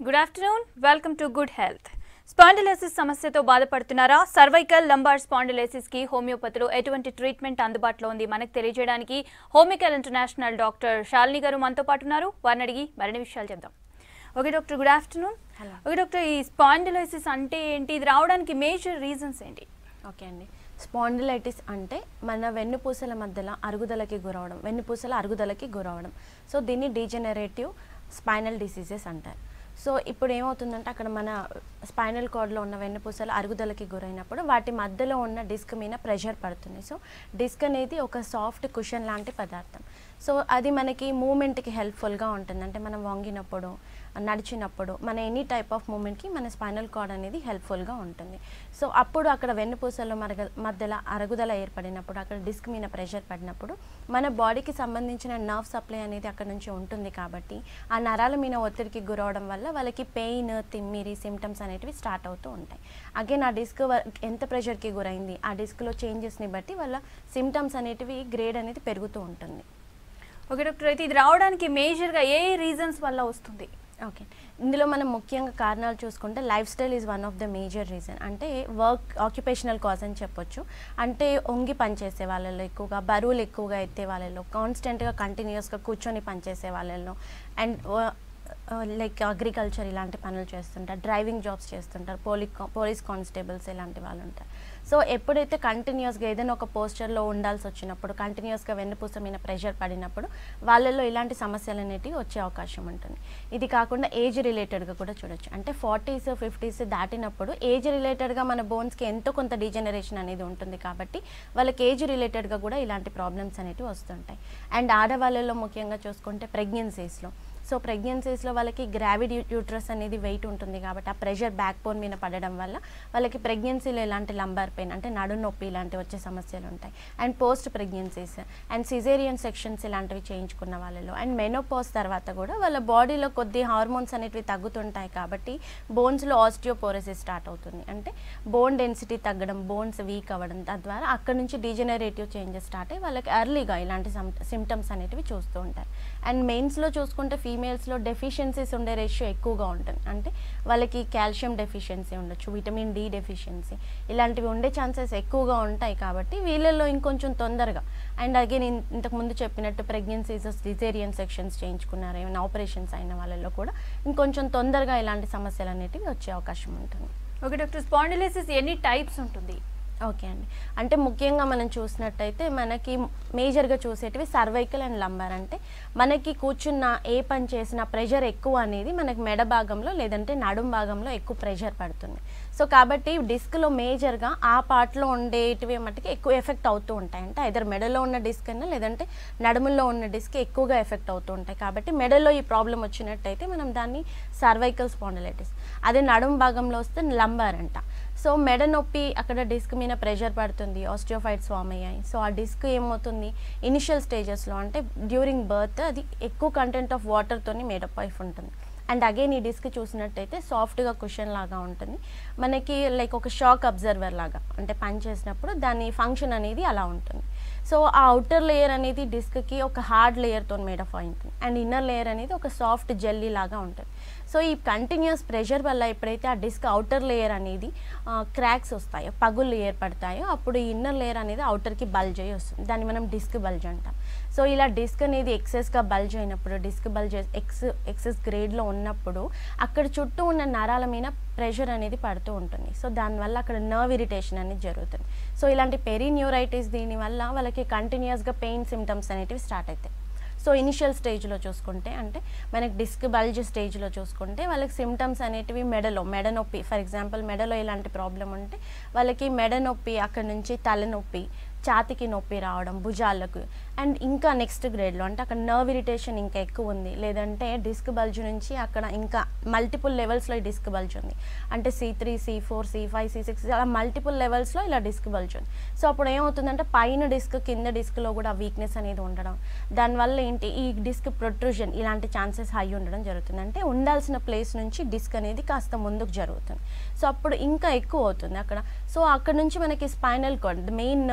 Good afternoon welcome to good health spondylosis సమస్యతో బాధపడుతున్నారా cervical lumbar spondylosis కి హోమియోపతిలో ఎటువంటి ట్రీట్మెంట్ అందుబాటులో ఉంది మనకు తెలియజేయడానికి హోమికల్ ఇంటర్నేషనల్ డాక్టర్ శాలిని గారు మనతో పాటు ఉన్నారు వారిని అడిగి మరిన్ని విషయాలు చెప్దాం okay doctor good afternoon Hello. Okay doctor ఈ స్పాండిలోసిస్ అంటే ఏంటి ఇది రావడానికి మేజర్ రీజన్స్ ఏంటి ఓకే అండి స్పాండిలైటిస్ అంటే మన వెన్నుపూసల మధ్యలో అరుగుదలకి గురవడం వెన్నుపూసల అరుగుదలకి గురవడం సో దీన్ని డీజెనరేటివ్ స్పైనల్ డిసీజెస్ అంటారు సో ఇప్పుడు ఏమవుతుందంటే అక్కడ మన స్పైనల్ కార్డ్లో ఉన్న వెన్నుపూసల అరుగుదలకి గురైనప్పుడు వాటి మధ్యలో ఉన్న డిస్క్ మీద ప్రెషర్ పడుతుంది సో డిస్క్ అనేది ఒక సాఫ్ట్ కుషన్ లాంటి పదార్థం సో అది మనకి మూమెంట్కి హెల్ప్ఫుల్గా ఉంటుంది అంటే మనం వంగినప్పుడు నడిచినప్పుడు మన ఎనీ టైప్ ఆఫ్ మూమెంట్కి మన స్పైనల్ కార్డ్ అనేది హెల్ప్ఫుల్గా ఉంటుంది సో అప్పుడు అక్కడ వెన్నుపూసల్లో మరగ మధ్యలో అరుగుదల ఏర్పడినప్పుడు అక్కడ డిస్క్ మీద ప్రెషర్ పడినప్పుడు మన బాడీకి సంబంధించిన నర్వ్ సప్లై అనేది అక్కడ నుంచి ఉంటుంది కాబట్టి ఆ నరాల మీద ఒత్తిడికి గురవడం వల్ల వాళ్ళకి పెయిన్ తిమ్మిరి సిమ్టమ్స్ అనేటివి స్టార్ట్ అవుతూ ఉంటాయి అగైన్ ఆ డిస్క్ ఎంత ప్రెషర్కి గురైంది ఆ డిస్క్లో చేంజెస్ని బట్టి వాళ్ళ సిమ్టమ్స్ అనేటివి గ్రేడ్ అనేది పెరుగుతూ ఉంటుంది ఓకే డాక్టర్ అయితే ఇది రావడానికి మేజర్గా ఏ రీజన్స్ వల్ల వస్తుంది ఓకే ఇందులో మనం ముఖ్యంగా కారణాలు చూసుకుంటే lifestyle is one of the major reason అంటే వర్క్ ఆక్యుపేషనల్ కాజ్ అని చెప్పొచ్చు అంటే ఒంగి పనిచేసే వాళ్ళలో ఎక్కువగా బరువులు ఎక్కువగా ఎత్తే వాళ్ళలో కాన్స్టెంట్గా కంటిన్యూస్గా కూర్చొని పనిచేసే వాళ్ళలో అండ్ లైక్ అగ్రికల్చర్ ఇలాంటి పనులు చేస్తుంటారు డ్రైవింగ్ జాబ్స్ చేస్తుంటారు పోలీ పోలీస్ కానిస్టేబుల్స్ ఇలాంటి వాళ్ళు ఉంటారు సో ఎప్పుడైతే కంటిన్యూస్గా ఏదైనా ఒక పోస్చర్లో ఉండాల్సి వచ్చినప్పుడు కంటిన్యూస్గా వెన్నుపూస మీద ప్రెషర్ పడినప్పుడు వాళ్ళల్లో ఇలాంటి సమస్యలు అనేటివి వచ్చే అవకాశం ఉంటుంది ఇది కాకుండా ఏజ్ రిలేటెడ్గా కూడా చూడొచ్చు అంటే ఫార్టీస్ ఫిఫ్టీస్ దాటినప్పుడు ఏజ్ రిలేటెడ్గా మన బోన్స్కి ఎంతో కొంత డీజనరేషన్ అనేది ఉంటుంది కాబట్టి వాళ్ళకి ఏజ్ రిలేటెడ్గా కూడా ఇలాంటి ప్రాబ్లమ్స్ అనేటివి వస్తుంటాయి అండ్ ఆడవాళ్ళలో ముఖ్యంగా చూసుకుంటే ప్రెగ్నెన్సీస్లో సో ప్రెగ్నెన్సీస్లో వాళ్ళకి గ్రావిడ్ యూట్రస్ అనేది వెయిట్ ఉంటుంది కాబట్టి ఆ ప్రెషర్ బ్యాక్ బోన్ మీద పడడం వల్ల వాళ్ళకి ప్రెగ్నెన్సీలో ఎలాంటి లంబార్ పెయిన్ అంటే నడు నొప్పి ఇలాంటివి వచ్చే సమస్యలు ఉంటాయి and post pregnancies and caesarean sections ఇలాంటివి చేయించుకున్న వాళ్ళలో అండ్ మెనోపాస్ తర్వాత కూడా వాళ్ళ బాడీలో కొద్ది హార్మోన్స్ అనేటివి తగ్గుతుంటాయి కాబట్టి బోన్స్లో ఆస్టియోపోరోసిస్ స్టార్ట్ అవుతుంది అంటే బోన్ డెన్సిటీ తగ్గడం బోన్స్ వీక్ అవ్వడం తద్వారా అక్కడ నుంచి డీజనరేటివ్ చేంజెస్ స్టార్ట్ అయ్యి వాళ్ళకి ఎర్లీగా ఇలాంటి సిమ్టమ్స్ అనేటివి చూస్తూ ఉంటారు అండ్ మెయిన్స్లో చూసుకుంటే ఫీమేల్స్లో డెఫిషియన్సీస్ ఉండే రేషియో ఎక్కువగా ఉంటుంది అంటే వాళ్ళకి కాల్షియం డెఫిషియన్సీ ఉండొచ్చు విటమిన్ డి డెఫిషియన్సీ ఇలాంటివి ఉండే ఛాన్సెస్ ఎక్కువగా ఉంటాయి కాబట్టి వీళ్ళల్లో ఇంకొంచెం తొందరగా అండ్ అగైన్ ఇంతకు ముందు చెప్పినట్టు ప్రెగ్నెన్సీస్ డిజేరియన్ సెక్షన్స్ చేయించుకున్నారు ఏమైనా ఆపరేషన్స్ అయిన వాళ్ళల్లో కూడా ఇంకొంచెం తొందరగా ఇలాంటి సమస్యలు అనేటివి వచ్చే అవకాశం ఉంటుంది ఓకే డాక్టర్ స్పాండిలోసిస్ ఎన్ని టైప్స్ ఉంటుంది ఓకే అండి అంటే ముఖ్యంగా మనం చూసినట్టయితే మనకి మేజర్గా చూసేటివి సర్వైకల్ అండ్ లంబార్ అంటే మనకి కూర్చున్న ఏ పని చేసినా ప్రెషర్ ఎక్కువ అనేది మనకి మెడ భాగంలో లేదంటే నడుం భాగంలో ఎక్కువ ప్రెషర్ పడుతుంది సో కాబట్టి డిస్క్లో మేజర్గా ఆ పార్ట్లో ఉండేటివి మట్టుకి ఎక్కువ ఎఫెక్ట్ అవుతూ ఉంటాయి అంటే ఐదర్ మెడలో ఉన్న డిస్క్ అయినా లేదంటే నడుములో ఉన్న డిస్క్ ఎక్కువగా ఎఫెక్ట్ అవుతూ ఉంటాయి కాబట్టి మెడలో ఈ ప్రాబ్లం వచ్చినట్టయితే మనం దాన్ని సర్వైకల్ స్పాండిలైటిస్ అదే నడుము భాగంలో వస్తే లంబార్ అంట సో మెడ నొప్పి అక్కడ డిస్క్ మీద ప్రెషర్ పడుతుంది ఆస్టియోఫైట్స్ ఫామ్ అయ్యాయి సో ఆ డిస్క్ ఏమవుతుంది ఇనిషియల్ స్టేజెస్లో అంటే డ్యూరింగ్ బర్త్ అది ఎక్కువ కంటెంట్ ఆఫ్ వాటర్తోని మేడప్ అయి ఉంటుంది అండ్ అగైన్ ఈ డిస్క్ చూసినట్టయితే సాఫ్ట్గా కుషన్ లాగా ఉంటుంది మనకి లైక్ ఒక షాక్ అబ్జర్వర్ లాగా అంటే పని చేసినప్పుడు దాని ఫంక్షన్ అనేది అలా ఉంటుంది సో ఆ అవుటర్ లేయర్ అనేది డిస్క్కి ఒక హార్డ్ లేయర్తో మేడప్ అయి ఉంటుంది అండ్ ఇన్నర్ లేయర్ అనేది ఒక సాఫ్ట్ జెల్లీ లాగా ఉంటుంది సో ఈ కంటిన్యూస్ ప్రెషర్ వల్ల ఎప్పుడైతే ఆ డిస్క్ అవుటర్ లేయర్ అనేది క్రాక్స్ వస్తాయో పగుళ్ళు ఏర్పడతాయో అప్పుడు ఈ ఇన్నర్ లేయర్ అనేది అవుటర్కి బల్జ్ అయ్యి వస్తుంది దాన్ని మనం డిస్క్ బల్జ్ అంటాం సో ఇలా డిస్క్ అనేది ఎక్సెస్గా బల్జ్ అయినప్పుడు డిస్క్ బల్జ్ ఎక్స్ ఎక్సెస్ గ్రేడ్లో ఉన్నప్పుడు అక్కడ చుట్టూ ఉన్న నరాల మీద ప్రెషర్ అనేది పడుతూ ఉంటుంది సో దానివల్ల అక్కడ నర్వ్ ఇరిటేషన్ అనేది జరుగుతుంది సో ఇలాంటి పెరిన్యూరైటిస్ దీనివల్ల వాళ్ళకి కంటిన్యూస్గా పెయిన్ సిమ్టమ్స్ అనేటివి స్టార్ట్ అవుతాయి సో ఇనిషియల్ స్టేజ్లో చూసుకుంటే అంటే మనకి డిస్క్ బల్జ్ స్టేజ్లో చూసుకుంటే వాళ్ళకి సిమ్టమ్స్ అనేటివి మెడలో మెడ నొప్పి ఫర్ ఎగ్జాంపుల్ మెడలో ఇలాంటి ప్రాబ్లం ఉంటే వాళ్ళకి మెడ నొప్పి అక్కడ నుంచి తలనొప్పి ఛాతికి నొప్పి రావడం భుజాలకు అండ్ ఇంకా నెక్స్ట్ గ్రేడ్లో అంటే అక్కడ నర్వ్ ఇరిటేషన్ ఇంకా ఎక్కువ ఉంది లేదంటే డిస్క్ బల్జ్ నుంచి అక్కడ ఇంకా మల్టిపుల్ లెవెల్స్లో ఈ డిస్క్ బల్జ్ ఉంది అంటే C three C four C five C six అలా మల్టిపుల్ లెవెల్స్లో ఇలా డిస్క్ బల్జ్ ఉంది సో అప్పుడు ఏమవుతుందంటే పైన డిస్క్ కింద డిస్క్లో కూడా వీక్నెస్ అనేది ఉండడం దానివల్ల ఏంటి ఈ డిస్క్ ప్రొట్రూజన్ ఇలాంటి ఛాన్సెస్ హై ఉండడం జరుగుతుంది అంటే ఉండాల్సిన ప్లేస్ నుంచి డిస్క్ అనేది కాస్త ముందుకు జరుగుతుంది సో అప్పుడు ఇంకా ఎక్కువ అవుతుంది అక్కడ సో అక్కడ నుంచి మనకి స్పైనల్ కార్డ్ మెయిన్ నర్వ్ అనేది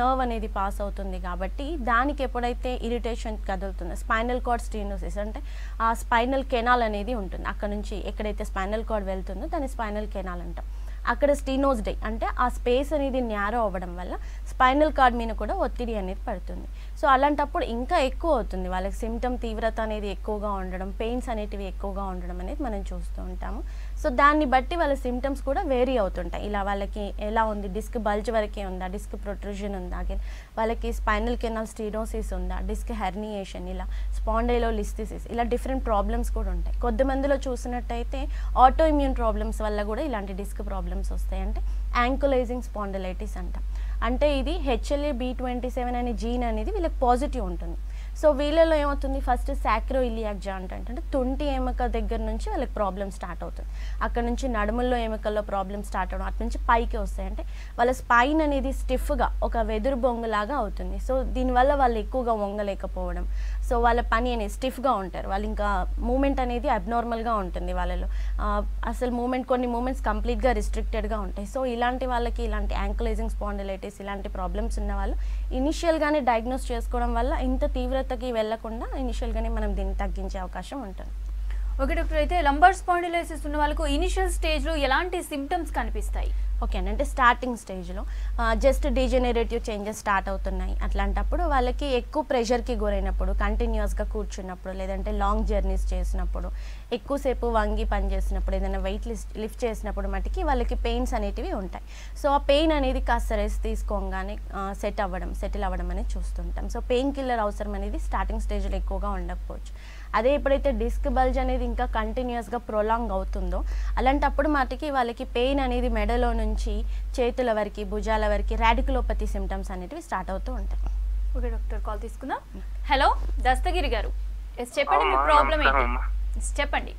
అనేది పాస్ అవుతుంది కాబట్టి దానికి ఎప్పుడైతే ఇరిటేషన్ కదులుతుందో స్పైనల్ కార్డ్ స్టీనోసిస్ అంటే ఆ స్పైనల్ కెనాల్ అనేది ఉంటుంది అక్కడ నుంచి ఎక్కడైతే స్పైనల్ కార్డ్ వెళ్తుందో దాన్ని స్పైనల్ కెనాల్ అంటాం అక్కడ స్టీనోస్ డే అంటే ఆ స్పేస్ అనేది న్యారో అవ్వడం వల్ల స్పైనల్ కార్డ్ మీద కూడా ఒత్తిడి అనేది పడుతుంది సో అలాంటప్పుడు ఇంకా ఎక్కువ అవుతుంది వాళ్ళకి సిమ్టమ్ తీవ్రత అనేది ఎక్కువగా ఉండడం పెయిన్స్ అనేటివి ఎక్కువగా ఉండడం అనేది మనం చూస్తూ ఉంటాము సో దాన్ని బట్టి వాళ్ళ సిమ్టమ్స్ కూడా వేరీ అవుతుంటాయి ఇలా వాళ్ళకి ఎలా ఉంది డిస్క్ బల్జ్ వరకే ఉందా డిస్క్ ప్రొట్రూజన్ ఉందా again వాళ్ళకి స్పైనల్ కెనాల్ స్టీనోసిస్ ఉందా డిస్క్ హెర్నియేషన్ ఇలా స్పాండైలో లిస్థిసిస్ ఇలా డిఫరెంట్ ప్రాబ్లమ్స్ కూడా ఉంటాయి కొద్ది మందిలో చూసినట్టయితే ఆటో ఇమ్యూన్ ప్రాబ్లమ్స్ వల్ల కూడా ఇలాంటి డిస్క్ ప్రాబ్లమ్స్ వస్తాయి అంటే యాంకులైజింగ్ స్పాండలైటిస్ అంటాం అంటే ఇది హెచ్ఎల్ఏ బి ట్వంటీ సెవెన్ అనే జీన్ అనేది వీళ్ళకి పాజిటివ్ ఉంటుంది సో వీళ్ళలో ఏమవుతుంది ఫస్ట్ సాక్రో ఇలియాక్ జాయింట్ అంటే తుంటి ఎముక దగ్గర నుంచి వాళ్ళకి ప్రాబ్లమ్ స్టార్ట్ అవుతుంది అక్కడ నుంచి నడుముల్లో ఎముకల్లో ప్రాబ్లమ్ స్టార్ట్ అవడం అటు నుంచి పైకి వస్తాయి అంటే వాళ్ళ స్పైన్ అనేది స్టిఫ్గా ఒక వెదురు బొంగులాగా అవుతుంది సో దీనివల్ల వాళ్ళు ఎక్కువగా వంగలేకపోవడం సో వాళ్ళ పని అనేది స్టిఫ్గా ఉంటారు వాళ్ళు ఇంకా మూమెంట్ అనేది అబ్నార్మల్గా ఉంటుంది వాళ్ళలో ఆ, అసలు మూమెంట్ కొన్ని మూమెంట్స్ కంప్లీట్గా రిస్ట్రిక్టెడ్గా ఉంటాయి సో ఇలాంటి వాళ్ళకి ఇలాంటి యాంకులైజింగ్ స్పాండిలైటిస్ ఇలాంటి ప్రాబ్లమ్స్ ఉన్న వాళ్ళు ఇనిషియల్గానే డయాగ్నోస్ చేసుకోవడం వల్ల ఇంత తీవ్రతకి వెళ్లకుండా ఇనిషియల్గానే మనం దీన్ని తగ్గించే అవకాశం ఉంటుంది ఓకే డాక్టర్ అయితే లంబార్ స్పాండిలైసిస్ ఉన్న వాళ్ళకు ఇనిషియల్ స్టేజ్లో ఎలాంటి సిమ్టమ్స్ కనిపిస్తాయి ఓకే అండి అంటే స్టార్టింగ్ స్టేజ్లో జస్ట్ డీజెనరేటివ్ చేంజెస్ స్టార్ట్ అవుతున్నాయి అట్లాంటప్పుడు వాళ్ళకి ఎక్కువ ప్రెషర్కి గురైనప్పుడు కంటిన్యూస్గా కూర్చున్నప్పుడు లేదంటే లాంగ్ జర్నీస్ చేసినప్పుడు ఎక్కువసేపు వంగి పని చేసినప్పుడు ఏదైనా వెయిట్ లిస్ట్ లిఫ్ట్ చేసినప్పుడు మటుకి వాళ్ళకి పెయిన్స్ అనేటివి ఉంటాయి సో ఆ పెయిన్ అనేది కాస్త రెస్ట్ తీసుకోగానే సెట్ అవ్వడం సెటిల్ అవ్వడం అనేది చూస్తుంటాం సో పెయిన్ కిల్లర్ అవసరం అనేది స్టార్టింగ్ స్టేజ్లో ఎక్కువగా ఉండకపోవచ్చు అదే ఎప్పుడైతే డిస్క్ బల్జ్ అనేది ఇంకా కంటిన్యూస్గా ప్రొలాంగ్ అవుతుందో అలాంటప్పుడు మటుకి వాళ్ళకి పెయిన్ అనేది మెడలో నుంచి చేతుల వరకు భుజాల వరకు రాడికులోపతి సిమ్టమ్స్ అనేటివి స్టార్ట్ అవుతూ ఉంటాయి ఓకే డాక్టర్ కాల్ తీసుకుందాం హలో దస్తగిరి గారు ఎస్ చెప్పండి మీ అమ్మా, ప్రాబ్లం ఏంటి నమస్కారం అమ్మా. Yes, చెప్పండి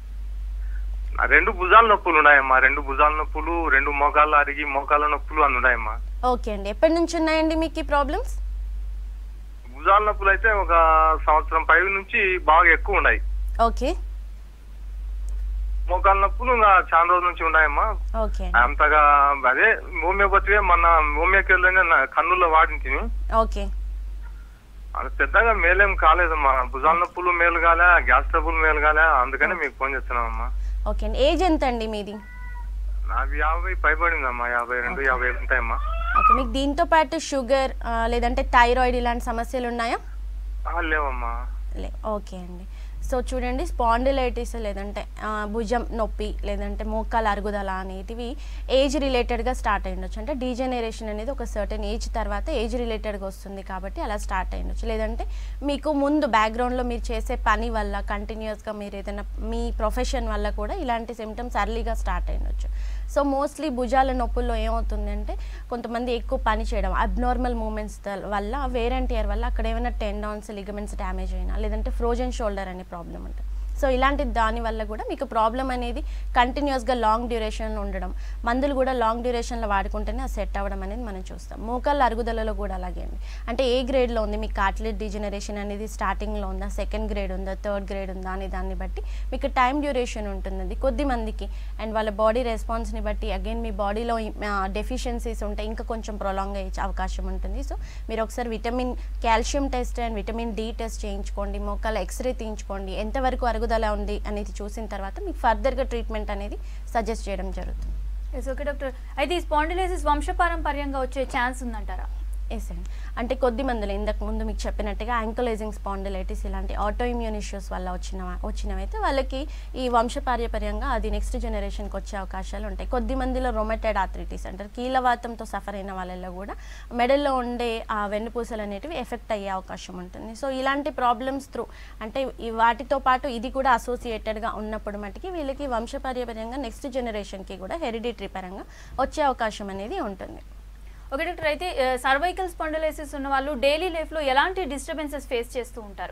నా రెండు భుజాల నొప్పులు ఉన్నాయమ్మా రెండు భుజాల నొప్పులు రెండు మోకాళ్ళు అరిగి మోకాళ్ళ నొప్పులు అని ఉన్నాయమ్మా ఓకే అండి ఎప్పటి నుంచి ఉన్నాయండి మీకు ఈ ప్రాబ్లమ్స్ భుజాల నొప్పులు అయితే ఒక సంవత్సరం పై నుంచి బాగా ఎక్కువ ఉన్నాయి ఓకే మోకాళ్ళ నొప్పులు ఇంకా చాలా రోజుల నుంచి ఉన్నాయమ్మా ఓకే అండి అంతగా అదే హోమియోపతి మన హోమియోకి వెళ్ళగానే నా కన్నుల్లో వాడింటిని ఓకే అది పెద్దగా మేలేం కాలేదమ్మా భుజాల నొప్పులు మేలు కాలే గ్యాస్ ట్రబుల్ మేలు కాలే అందుకనే మీకు ఫోన్ చేస్తున్నామమ్మా ఓకే అండి ఏజ్ ఎంత అండి మీది నాకు యాభై పైబడిందమ్మా యాభై రెండు యాభై ఐదు ఉంటాయమ్మా ఓకే మీకు దీంతో పాటు షుగర్ ఆ, లేదంటే థైరాయిడ్ ఇలాంటి సమస్యలు ఉన్నాయా ఆ, లేవమ్మా లే ఓకే అండి సో చూడండి స్పాండిలైటిస్ లేదంటే ఆ, భుజం నొప్పి లేదంటే మోకాలు అరుగుదల అనేటివి ఏజ్ రిలేటెడ్గా స్టార్ట్ అయ్యుండొచ్చు అంటే డీజనరేషన్ అనేది ఒక సర్టెన్ ఏజ్ తర్వాత ఏజ్ రిలేటెడ్గా వస్తుంది కాబట్టి అలా స్టార్ట్ అయ్యుండొచ్చు లేదంటే మీకు ముందు బ్యాక్గ్రౌండ్లో మీరు చేసే పని వల్ల కంటిన్యూస్గా మీరు ఏదైనా మీ ప్రొఫెషన్ వల్ల కూడా ఇలాంటి సిమ్టమ్స్ అర్లీగా స్టార్ట్ అయ్యుండొచ్చు సో మోస్ట్లీ భుజాల నొప్పుల్లో ఏమవుతుందంటే కొంతమంది ఎక్కువ పని చేయడం అబ్నార్మల్ మూమెంట్స్ వల్ల వేర్ అండ్ టియర్ వల్ల అక్కడ ఏమైనా టెండాన్స్ లిగమెంట్స్ డ్యామేజ్ అయినా లేదంటే ఫ్రోజన్ షోల్డర్ అనే ప్రాబ్లం ఉంటుంది సో ఇలాంటి దాని వల్ల కూడా మీకు ప్రాబ్లం అనేది కంటిన్యూస్గా లాంగ్ డ్యూరేషన్లో ఉండడం మందులు కూడా లాంగ్ డ్యూరేషన్లో వాడుకుంటేనే అది సెట్ అవ్వడం అనేది మనం చూస్తాం మోకాళ్ళ అరుగుదలలో కూడా అలాగే అండి అంటే ఏ గ్రేడ్లో ఉంది మీకు కార్టిలేజ్ డిజనరేషన్ అనేది స్టార్టింగ్లో ఉందా సెకండ్ గ్రేడ్ ఉందా థర్డ్ గ్రేడ్ ఉందా అనే దాన్ని బట్టి మీకు టైం డ్యూరేషన్ ఉంటుంది కొద్ది మందికి అండ్ వాళ్ళ బాడీ రెస్పాన్స్ని బట్టి అగైన్ మీ బాడీలో డెఫిషియన్సీస్ ఉంటే ఇంకా కొంచెం ప్రొలాంగ్ అయ్యే అవకాశం ఉంటుంది సో మీరు ఒకసారి vitamin calcium test and vitamin D test చేయించుకోండి మోకాల ఎక్స్రే తీయించుకోండి ఎంతవరకు అరుగుదల ఉంది అనేది చూసిన తర్వాత మీకు ఫర్దర్గా ట్రీట్మెంట్ అనేది సజెస్ట్ చేయడం జరుగుతుంది ఎస్ ఓకే డాక్టర్ అయితే ఈ స్పాండిలైసిస్ వంశపారంపర్యంగా వచ్చే ఛాన్స్ ఉందంటారా ఎస్ అండి అంటే కొద్ది మందిలో ఇంతకు ముందు మీకు చెప్పినట్టుగా యాంకలైజింగ్ స్పాండిలైటిస్ ఇలాంటి ఆటో ఇమ్యూన్ ఇష్యూస్ వల్ల వచ్చిన వచ్చినవైతే వాళ్ళకి ఈ వంశపార్యపర్యంగా అది నెక్స్ట్ జనరేషన్కి వచ్చే అవకాశాలు ఉంటాయి కొద్ది మందిలో రొమటైడ్ ఆథరిటీస్ అంటారు కీలవాతంతో సఫర్ అయిన వాళ్ళల్లో కూడా మెడల్లో ఉండే ఆ వెన్నుపూసలు అనేటివి ఎఫెక్ట్ అయ్యే అవకాశం ఉంటుంది సో ఇలాంటి ప్రాబ్లమ్స్ త్రూ అంటే ఈ వాటితో పాటు ఇది కూడా అసోసియేటెడ్గా ఉన్నప్పుడు మటుకి వీళ్ళకి వంశపార్యపర్యంగా నెక్స్ట్ జనరేషన్కి కూడా హెరిడిటరీ పరంగా వచ్చే అవకాశం అనేది ఉంటుంది ఓకే డాక్టర్ అయితే సర్వైకల్ స్పాండిలైసిస్ ఉన్న వాళ్ళు డైలీ లైఫ్లో ఎలాంటి డిస్టర్బెన్సెస్ ఫేస్ చేస్తూ ఉంటారు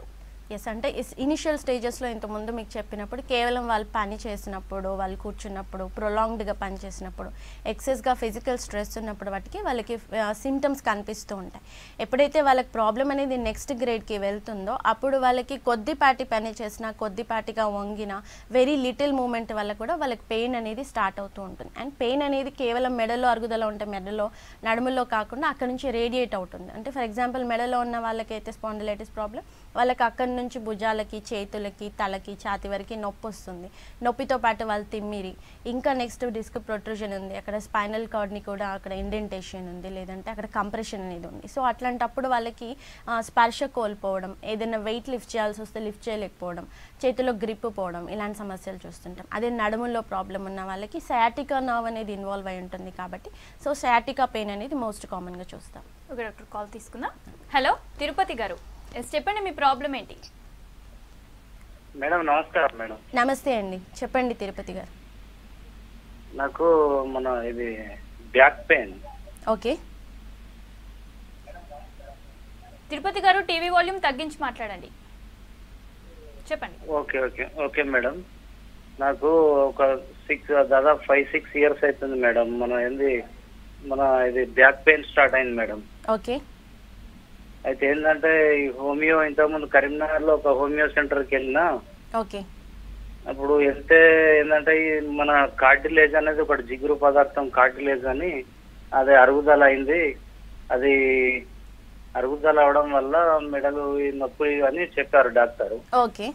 ఎస్ అంటే ఇనిషియల్ స్టేజెస్లో ఇంతకుముందు మీకు చెప్పినప్పుడు కేవలం వాళ్ళు పని చేసినప్పుడు వాళ్ళు కూర్చున్నప్పుడు ప్రొలాంగ్డ్గా పని చేసినప్పుడు ఎక్సెస్గా ఫిజికల్ స్ట్రెస్ ఉన్నప్పుడు వాటికి వాళ్ళకి సిమ్టమ్స్ కనిపిస్తూ ఉంటాయి ఎప్పుడైతే వాళ్ళకి ప్రాబ్లం అనేది నెక్స్ట్ గ్రేడ్కి వెళ్తుందో అప్పుడు వాళ్ళకి కొద్దిపాటి పని చేసినా కొద్దిపాటిగా వంగిన వెరీ లిటిల్ మూమెంట్ వల్ల కూడా వాళ్ళకి పెయిన్ అనేది స్టార్ట్ అవుతూ ఉంటుంది అండ్ పెయిన్ అనేది కేవలం మెడలో అరుగుదల ఉంటే మెడలో నడుములో కాకుండా అక్కడ నుంచి రేడియేట్ అవుతుంది అంటే ఫర్ ఎగ్జాంపుల్ మెడలో ఉన్న వాళ్ళకైతే స్పాండిలైటిస్ ప్రాబ్లం వాళ్ళకి అక్కడి నుంచి భుజాలకి చేతులకి తలకి ఛాతి వరకు నొప్పి వస్తుంది నొప్పితో పాటు వాళ్ళు తిమ్మిరి ఇంకా నెక్స్ట్ డిస్క్ ప్రొట్రూజన్ ఉంది అక్కడ స్పైనల్ కార్డ్ని కూడా అక్కడ ఇండెంటేషన్ ఉంది లేదంటే అక్కడ కంప్రెషన్ అనేది ఉంది సో అట్లాంటప్పుడు వాళ్ళకి ఆ, స్పర్శ కోల్పోవడం ఏదైనా వెయిట్ లిఫ్ట్ చేయాల్సి వస్తే లిఫ్ట్ చేయలేకపోవడం చేతిలో గ్రిప్ పోవడం ఇలాంటి సమస్యలు చూస్తుంటాం అదే నడుములో ప్రాబ్లం ఉన్న వాళ్ళకి సయాటికా నర్వ్ అనేది ఇన్వాల్వ్ అయి ఉంటుంది కాబట్టి సో సయాటికా పెయిన్ అనేది మోస్ట్ కామన్గా చూస్తాం ఓకే డాక్టర్ కాల్ తీసుకుందాం హలో తిరుపతి గారు ఎస్ చెప్పండి మీ ప్రాబ్లం ఏంటి మేడం నమస్కారం మేడం నమస్తే అండి చెప్పండి తిరుపతి గారు నాకు మన ఇది బ్యాక్ పెయిన్ ఓకే తిరుపతి గారు టీవీ వాల్యూమ్ తగ్గించి మాట్లాడండి చెప్పండి ఓకే ఓకే ఓకే మేడం నాకు ఒక సిక్స్ దాదాపు ఫైవ్ సిక్స్ ఇయర్స్ అవుతుంది మేడం మన ఏంది మన ఇది బ్యాక్ పెయిన్ స్టార్ట్ అయింది మేడం ఓకే అయితే ఏంటంటే ఈ హోమియో ఇంతకుముందు కరీంనగర్లో ఒక హోమియో సెంటర్కి వెళ్ళినా ఓకే అప్పుడు వెళ్తే ఏంటంటే ఈ మన కార్టిలేజ్ అనేది ఒకటి జిగురు పదార్థం కార్టిలేజ్ అని అది అరుగుదల అయింది అది అరుగుదల అవడం వల్ల మెడలు ఈ నొప్పి అని చెప్పారు డాక్టర్ ఓకే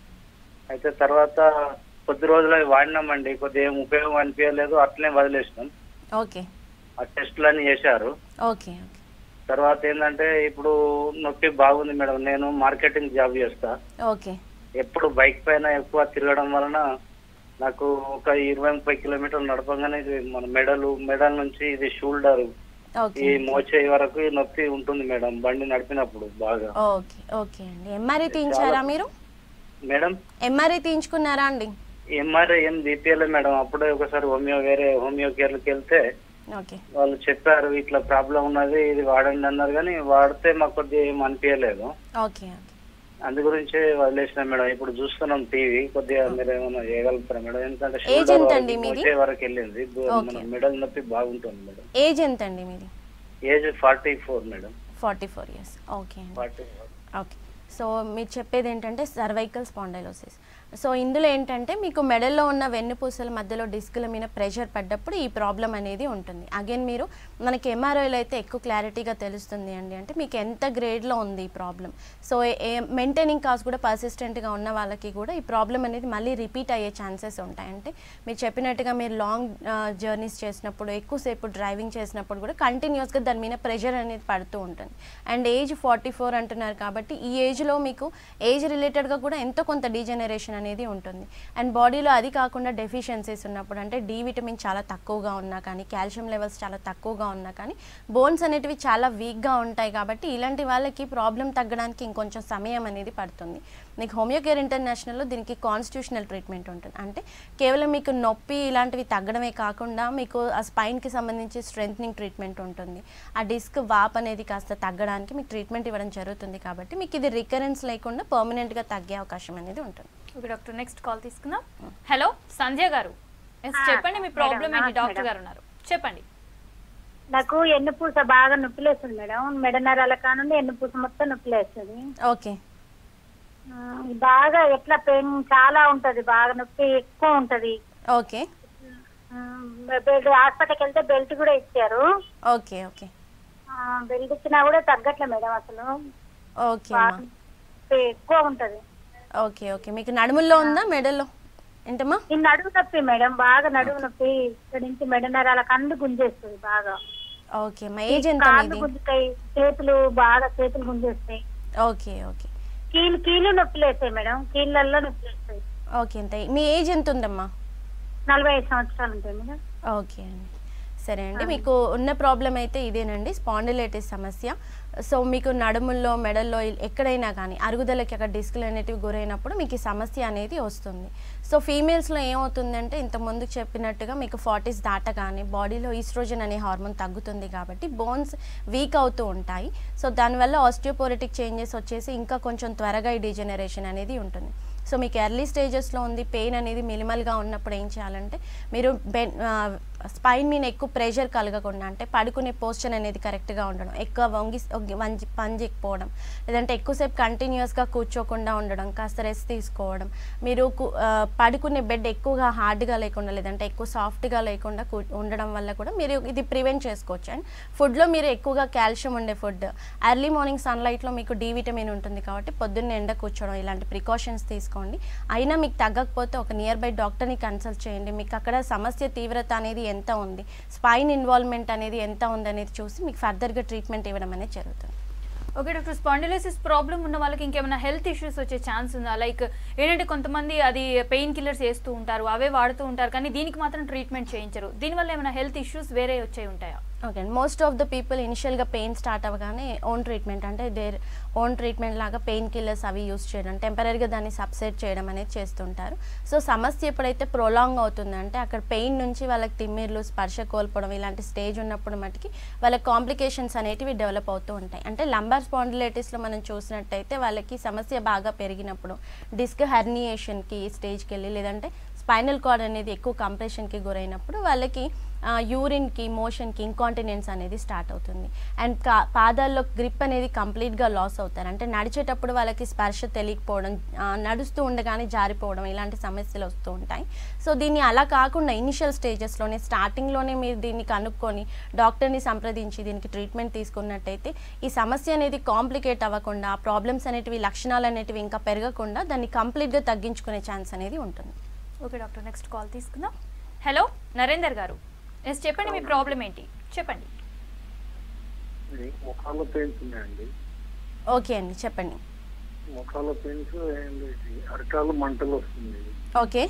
అయితే తర్వాత కొద్ది రోజులు అవి వాడినామండి కొద్దిగా ఏం ఉపయోగం అనిపించలేదు అట్లనే వదిలేసినాం ఓకే ఆ టెస్టులన్నీ చేశారు ఓకే ఓకే తర్వాత ఏంటంటే ఇప్పుడు నొప్పి బాగుంది మేడం నేను మార్కెటింగ్ జాబ్ చేస్తా ఓకే ఎప్పుడు బైక్ పైన ఎక్కువ తిరగడం వలన నాకు ఒక ఇరవై ముప్పై కిలోమీటర్లు నడపగానే ఇది మన మెడలు మెడల్ నుంచి ఇది షోల్డర్ ఓకే ఈ మోచేయి వరకు ఈ నొప్పి ఉంటుంది మేడం బండి నడిపినప్పుడు బాగా ఓకే ఓకే అండి ఎంఆర్ఐ తీయించారా మీరు మేడం ఎంఆర్ఐ తీయించుకున్నారా అండి ఎంఆర్ఐ ఏం తీపియలే మేడం అప్పుడే ఒకసారి హోమియో వేరే హోమియో కేర్కి వెళ్తే ఓకే వాళ్ళు చెప్పారు ఇట్లా ప్రాబ్లం ఉన్నది ఇది వాడండి అన్నారు కానీ వాడితే మాకు కొద్దిగా ఏం అనిపించలేదు ఓకే ఓకే అందు గురించి వదిలేసిన మేడం ఇప్పుడు చూస్తున్నాం టీవీ కొద్దిగా మీరు ఏమైనా చేయగలుగుతారా మేడం ఎందుకంటే Age shoulder ఎంత వరకు, అండి మీది? మోచేయి వరకు వెళ్ళింది బు- Okay. మన మెడల్ నొప్పి బాగుంటుంది మేడం ఏజ్ ఎంత అండి మీది age forty four madam forty four years okay అండి ఫార్టీ ఓకే సో మీరు చెప్పేది ఏంటంటే సర్వైకల్ స్పాండైలోసిస్ సో ఇందులో ఏంటంటే మీకు మెడల్లో ఉన్న వెన్నుపూసల మధ్యలో డిస్కుల మీద ప్రెషర్ పడ్డప్పుడు ఈ ప్రాబ్లం అనేది ఉంటుంది అగైన్ మీరు మనకి ఎంఆర్ఐలో అయితే ఎక్కువ క్లారిటీగా తెలుస్తుంది అండి అంటే మీకు ఎంత గ్రేడ్లో ఉంది ఈ problem so a maintaining cost కూడా పర్సిస్టెంట్గా ఉన్న వాళ్ళకి కూడా ఈ ప్రాబ్లం అనేది మళ్ళీ రిపీట్ అయ్యే ఛాన్సెస్ ఉంటాయి అంటే మీరు చెప్పినట్టుగా మీరు లాంగ్ జర్నీస్ చేసినప్పుడు ఎక్కువసేపు డ్రైవింగ్ చేసినప్పుడు కూడా కంటిన్యూస్గా దాని మీద ప్రెషర్ అనేది పడుతూ ఉంటుంది అండ్ ఏజ్ ఫార్టీ ఫోర్ అంటున్నారు కాబట్టి ఈ ఏజ్లో మీకు ఏజ్ రిలేటెడ్గా కూడా ఎంతో కొంత డీజనరేషన్ అనేది ఉంటుంది అండ్ బాడీలో అది కాకుండా డెఫిషియన్సీస్ ఉన్నప్పుడు అంటే డి విటమిన్ చాలా తక్కువగా ఉన్నా కానీ కాల్షియం లెవెల్స్ చాలా తక్కువగా ఉన్నా కానీ బోన్స్ అనేటివి చాలా వీక్గా ఉంటాయి కాబట్టి ఇలాంటి వాళ్ళకి ప్రాబ్లం తగ్గడానికి ఇంకొంచెం సమయం అనేది పడుతుంది మీకు హోమియో కేర్ ఇంటర్నేషనల్లో దీనికి కాన్స్టిట్యూషనల్ ట్రీట్మెంట్ ఉంటుంది అంటే కేవలం మీకు నొప్పి ఇలాంటివి తగ్గడమే కాకుండా మీకు ఆ స్పైన్కి సంబంధించి స్ట్రెంగ్ ట్రీట్మెంట్ ఉంటుంది ఆ డిస్క్ వాప్ అనేది కాస్త తగ్గడానికి మీకు ట్రీట్మెంట్ ఇవ్వడం జరుగుతుంది కాబట్టి మీకు ఇది రికరెన్స్ లేకుండా పర్మనెంట్గా తగ్గే అవకాశం అనేది ఉంటుంది ఓకే డాక్టర్ నెక్స్ట్ కాల్ తీసుకుందాం హలో సంధ్య గారు ఎస్ చెప్పండి మీ ప్రాబ్లం ఏంటి డాక్టర్ గారు ఉన్నారు చెప్పండి నాకు ఎన్నుపూస బాగా నొప్పిలేస్తుంది మేడం మెడ నరాల కానుండి ఎన్నుపూస మొత్తం నొప్పిలేస్తుంది ఓకే ఆ, బాగా ఎట్లా పెయిన్ చాలా ఉంటది బాగా నొప్పి ఎక్కువ ఉంటది ఓకే ఆ, బెల్ట్ హాస్పిటల్కి వెళ్తే బెల్ట్ కూడా ఇచ్చారు ఓకే ఓకే ఆ, బెల్ట్ ఇచ్చినా కూడా తగ్గట్లే మేడం అసలు ఓకే బాగా అమ్మా నొప్పి ఎక్కువ ఉంటది ఓకే ఓకే మీకు నడుముల్లో ఉందా మెడల్లో ఏంటమ్మా ఈ నడుము నొప్పి మేడం బాగా నడుము నొప్పి ఇక్కడ నుంచి మెడ నరాల కందు గుంజేస్తుంది బాగా ఓకే అమ్మా ఏజ్ ఎంత కాళ్ళు మీది గుంజుతాయి చేతులు బాగా చేతులు గుంజేస్తాయి ఓకే ఓకే కీళ్ళు కీళ్ళు నొప్పిలేస్తాయి మేడం కీళ్ళల్లో నొప్పిలేస్తాయి ఓకే ఎంత మీ ఏజ్ ఎంత ఉందమ్మా నలభై ఐదు సంవత్సరాలు ఉంటాయి మేడం ఓకే అండి సరే అండి మీకు ఉన్న ప్రాబ్లం అయితే ఇదేనండి స్పాండిలైటిస్ సమస్య సో మీకు నడుముల్లో మెడల్లో ఇ- ఎక్కడైనా కానీ అరుగుదలకి అక్కడ డిస్కులు అనేటివి గురైనప్పుడు మీకు ఈ సమస్య అనేది వస్తుంది సో ఫీమేల్స్లో ఏమవుతుందంటే ఇంత ముందు చెప్పినట్టుగా మీకు ఫార్టీస్ దాటగానే బాడీలో ఈస్ట్రోజన్ అనే హార్మోన్ తగ్గుతుంది కాబట్టి బోన్స్ వీక్ అవుతూ ఉంటాయి సో దానివల్ల ఆస్టియోపోరిటిక్ చేంజెస్ వచ్చేసి ఇంకా కొంచెం త్వరగా ఈ డిజనరేషన్ అనేది ఉంటుంది సో మీకు ఎర్లీ స్టేజెస్లో ఉంది పెయిన్ అనేది మినిమల్గా ఉన్నప్పుడు ఏం చేయాలంటే మీరు బెన్ స్పైన్ మీద ఎక్కువ ప్రెషర్ కలగకుండా అంటే పడుకునే పోస్చర్ అనేది కరెక్ట్గా ఉండడం ఎక్కువ వంగి వంగి- వంగి పంజెక్కిపోవడం లేదంటే ఎక్కువసేపు కంటిన్యూస్గా కూర్చోకుండా ఉండడం కాస్త రెస్ట్ తీసుకోవడం మీరు కు- ఆ, పడుకునే బెడ్ ఎక్కువగా హార్డ్గా లేకుండా లేదంటే ఎక్కువ సాఫ్ట్గా లేకుండా కూ- ఉండడం వల్ల కూడా మీరు ఇది ప్రివెంట్ చేసుకోవచ్చు అండ్ ఫుడ్లో మీరు ఎక్కువగా కాల్షియం ఉండే ఫుడ్ ఎర్లీ మార్నింగ్ సన్లైట్లో మీకు డి విటమిన్ ఉంటుంది కాబట్టి పొద్దున్నే ఎండ కూర్చోవడం ఇలాంటి ప్రికాషన్స్ తీసుకోండి అయినా మీకు తగ్గకపోతే ఒక నియర్ బై డాక్టర్ని కన్సల్ట్ చేయండి మీకు అక్కడ సమస్య తీవ్రత అనేది ఎంత ఉంది స్పైన్ ఇన్వాల్వ్మెంట్ అనేది ఎంత ఉంది అనేది చూసి మీకు ఫర్దర్గా ట్రీట్మెంట్ ఇవ్వడం అనేది జరుగుతుంది ఓకే డాక్టర్ స్పాండిలోసిస్ ప్రాబ్లం ఉన్న వాళ్ళకి ఇంకేమైనా హెల్త్ ఇష్యూస్ వచ్చే ఛాన్స్ ఉందా లైక్ ఏంటంటే కొంతమంది అది పెయిన్ కిల్లర్స్ వేస్తూ ఉంటారు అవే వాడుతూ ఉంటారు కానీ దీనికి మాత్రం ట్రీట్మెంట్ చేయించరు దీనివల్ల ఏమైనా హెల్త్ ఇష్యూస్ వేరే వచ్చే ఉంటాయా ఓకే అండి మోస్ట్ ఆఫ్ ద పీపుల్ ఇనిషియల్గా పెయిన్ స్టార్ట్ అవ్వగానే ఓన్ ట్రీట్మెంట్ అంటే దేర్ ఓన్ ట్రీట్మెంట్ లాగా పెయిన్ కిల్లర్స్ అవి యూస్ చేయడం టెంపరీగా దాన్ని సబ్సైడ్ చేయడం అనేది చేస్తుంటారు సో సమస్య ఎప్పుడైతే ప్రొలాంగ్ అవుతుందంటే అక్కడ పెయిన్ నుంచి వాళ్ళకి తిమ్మిర్లు స్పర్శ కోల్పోవడం ఇలాంటి స్టేజ్ ఉన్నప్పుడు మటుకి వాళ్ళకి కాంప్లికేషన్స్ అనేటివి డెవలప్ అవుతూ ఉంటాయి అంటే లంబార్ స్పాండిలైటిస్లో మనం చూసినట్టయితే వాళ్ళకి సమస్య బాగా పెరిగినప్పుడు డిస్క్ హెర్నియేషన్కి స్టేజ్కి వెళ్ళి లేదంటే స్పైనల్ కార్డ్ అనేది ఎక్కువ కంప్రెషన్కి గురైనప్పుడు వాళ్ళకి యూరిన్కి మోషన్కి ఇంకాంటినెన్స్ అనేది స్టార్ట్ అవుతుంది అండ్ కా పాదాల్లో గ్రిప్ అనేది కంప్లీట్గా లాస్ అవుతారు అంటే నడిచేటప్పుడు వాళ్ళకి స్పర్శ తెలియకపోవడం ఆ, నడుస్తూ ఉండగానే జారిపోవడం ఇలాంటి సమస్యలు వస్తూ ఉంటాయి సో దీన్ని అలా కాకుండా ఇనిషియల్ స్టేజెస్లోనే స్టార్టింగ్లోనే మీరు దీన్ని కనుక్కొని డాక్టర్ని సంప్రదించి దీనికి ట్రీట్మెంట్ తీసుకున్నట్టయితే ఈ సమస్య అనేది కాంప్లికేట్ అవ్వకుండా ప్రాబ్లమ్స్ అనేటివి లక్షణాలు అనేటివి ఇంకా పెరగకుండా దాన్ని కంప్లీట్గా తగ్గించుకునే ఛాన్స్ అనేది ఉంటుంది ఓకే డాక్టర్ నెక్స్ట్ కాల్ తీసుకుందాం హలో నరేందర్ గారు ఎస్ చెప్పండి మీ ప్రాబ్లం ఏంటి చెప్పండి ఇది ముఖాల పెయిన్స్ ఉన్నాయండి ఓకే అండి చెప్పండి ముఖాల పెయిన్స్ ఏంటి ఇది అరకాలు మంటలు వస్తుంది ఓకే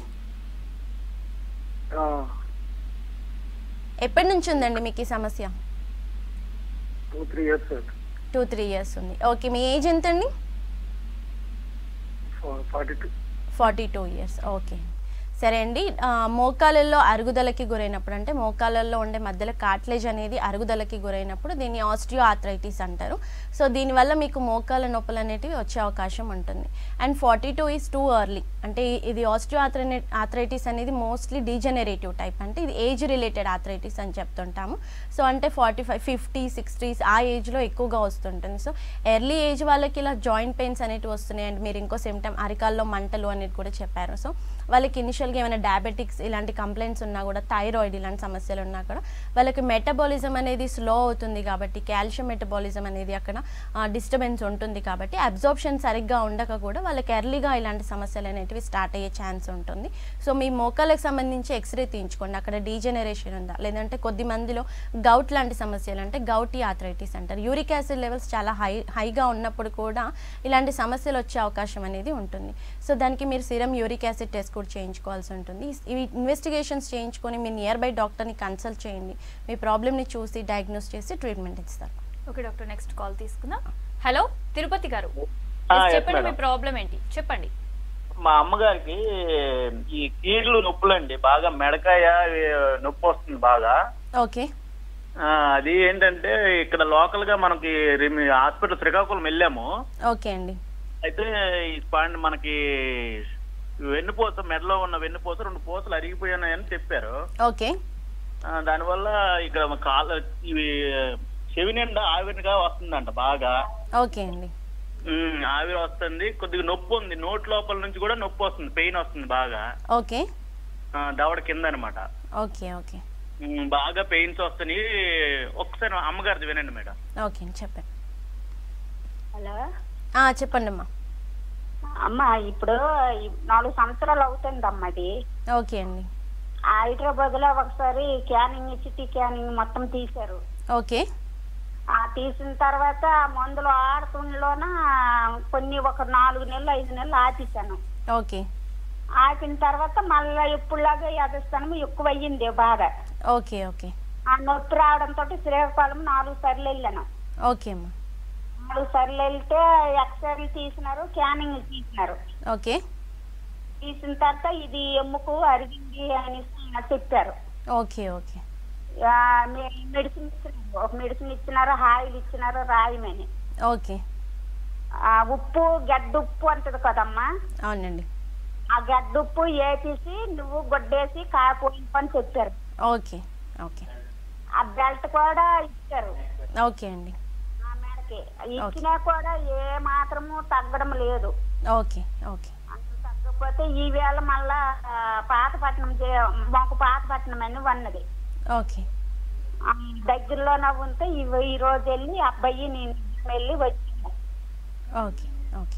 ఎప్పటి నుంచి ఉందండి మీకు ఈ సమస్య two three years two three years ఉంది ఓకే మీ ఏజ్ ఎంత అండి forty two forty two years okay సరే అండి ఆ, మోకాళ్ళల్లో అరుగుదలకి గురైనప్పుడు అంటే మోకాళ్ళల్లో ఉండే మధ్యలో కాట్లేజ్ అనేది అరుగుదలకి గురైనప్పుడు దీన్ని ఆస్ట్రియో ఆథరైటిస్ అంటారు సో దీనివల్ల మీకు మోకాళ్ళ నొప్పులు అనేటివి వచ్చే అవకాశం ఉంటుంది and forty two is too early అంటే ఇది ఆస్ట్రియో ఆథరైనే ఆథరైటిస్ అనేది మోస్ట్లీ డీజనరేటివ్ టైప్ అంటే ఇది ఏజ్ రిలేటెడ్ ఆథరైటిస్ అని చెప్తుంటాము సో అంటే ఫార్టీ ఫైవ్ ఫిఫ్టీ సిక్స్టీస్ ఆ ఏజ్లో ఎక్కువగా వస్తుంటుంది సో ఎర్లీ ఏజ్ వాళ్ళకి ఇలా జాయింట్ పెయిన్స్ అనేటివి వస్తున్నాయి అండ్ మీరు ఇంకో సిమ్టమ్ అరికాల్లో మంటలు అనేది కూడా చెప్పారు సో వాళ్ళకి ఇనిషియల్గా ఏమైనా డయాబెటిక్స్ ఇలాంటి కంప్లైంట్స్ ఉన్నా కూడా థైరాయిడ్ ఇలాంటి సమస్యలు ఉన్నా కూడా వాళ్ళకి మెటబాలిజం అనేది స్లో అవుతుంది కాబట్టి కాల్షియం మెటబాలిజం అనేది అక్కడ డిస్టర్బెన్స్ ఉంటుంది కాబట్టి అబ్జార్ప్షన్ సరిగ్గా ఉండక కూడా వాళ్ళకి ఎర్లీగా ఇలాంటి సమస్యలు అనేటివి స్టార్ట్ అయ్యే ఛాన్స్ ఉంటుంది సో మీ మోకాళ్ళకి సంబంధించి ఎక్స్రే తీయించుకోండి అక్కడ డీజనరేషన్ ఉందా లేదంటే కొద్ది మందిలో గౌట్ లాంటి సమస్యలు అంటే గౌటీ ఆథరైటిస్ అంటారు యూరిక్ యాసిడ్ లెవెల్స్ చాలా హై హైగా ఉన్నప్పుడు కూడా ఇలాంటి సమస్యలు వచ్చే అవకాశం అనేది ఉంటుంది సో దానికి మీరు సిరం యూరిక్ యాసిడ్ టెస్ట్ కూడా చేయించుకోవాల్సి ఉంటుంది ఇవి ఇన్వెస్టిగేషన్స్ చేయించుకొని మీ నియర్ బై డాక్టర్ని కన్సల్ట్ చేయండి మీ ప్రాబ్లమ్ని చూసి డయాగ్నోస్ చేసి ట్రీట్మెంట్ ఇస్తారు ఓకే డాక్టర్ నెక్స్ట్ కాల్ తీసుకుందాం హలో తిరుపతి గారు ఆ, Yes, yes, చెప్పండి మీ madam. ప్రాబ్లం ఏంటి చెప్పండి మా అమ్మగారికి ఈ కీళ్ళు నొప్పులండి బాగా మెడకాయ ఈ, నొప్పి వస్తుంది బాగా ఓకే ఆ, అది ఏంటంటే ఇక్కడ లోకల్ గా మనకి రిమి- హాస్పిటల్ శ్రీకాకుళం వెళ్ళాము ఓకే అండి అయితే ఈ స్పాండ్ మనకి వెన్నుపూస మెడలో ఉన్న వెన్నుపూస రెండు పూసలు అరిగిపోయాయని చెప్పారు ఓకే ఆ, దానివల్ల ఇక్కడ కాళ్ళ ఇవి చెవి నిండా ఆవిరిగా వస్తుందంట బాగా ఓకే అండి ఉమ్, ఆవిరి వస్తుంది కొద్దిగా నొప్పి ఉంది నోటి లోపల నుంచి కూడా నొప్పి వస్తుంది పెయిన్ వస్తుంది బాగా ఓకే ఆ, దవడ కింద అనమాట ఓకే ఓకే బాగా పెయిన్స్ వస్తున్నాయి ఒక్కసారి అమ్మగారిది వినండి మేడం ఓకే అండి చెప్పండి హలో ఆ, చెప్పండి అమ్మా అమ్మ ఇప్పుడు ఈ నాలుగు సంవత్సరాలు అవుతుంది అమ్మ అది ఓకే అండి హైదరాబాద్ లో ఒకసారి క్యానింగ్ సిటీ క్యానింగ్ మొత్తం తీశారు ఓకే ఆ తీసిన తర్వాత మందులు ఆడుతుండలోన కొన్ని ఒక నాలుగు నెలలు ఐదు నెలలు ఆపేశాను ఓకే ఆపిన తర్వాత మళ్ళీ ఎప్పుడులాగా యథస్థానం ఎక్కువ అయ్యింది బాధ ఓకే ఓకే ఆ నొప్పి రావడంతో శ్రీకాకుళం నాలుగు సార్లు వెళ్ళాను ఓకే అమ్మా నాలుగు సార్లు వెళ్తే ఎక్స్రేలు తీసినారు స్కానింగ్ తీసినారు ఓకే తీసిన తర్వాత ఇది ఎముకు అరిగింది అని చెప్పారు ఓకే ఓకే ఆ, మీ- మెడిసిన్ ఇచ్చినారు ఒక మెడిసిన్ ఇచ్చినారు హాయిలు ఇచ్చినారు రాయమని ఓకే ఆ, ఉప్పు గడ్డ ఉప్పు అంటది కదమ్మా అవునండి ఆ గడ్డ ఉప్పు వేసేసి నువ్వు గొడ్డేసి కాపోయిన పని చెప్పారు ఓకే ఓకే ఆ బెల్ట్ కూడా ఇచ్చారు ఓకే అండి ఆ మేడకి ఇచ్చినా కూడా ఏ మాత్రము తగ్గడం లేదు ఓకే ఓకే అంత తగ్గకపోతే ఈ వేళ మళ్ళా ఆ, పాతపట్నం చే- మాకు పాతపట్నం అని ఉన్నది ఓకే ఆ, దగ్గరలోనే ఉంటే ఈ ఈ రోజు వెళ్ళి అబ్బాయి నేను వెళ్ళి వచ్చింది okay okay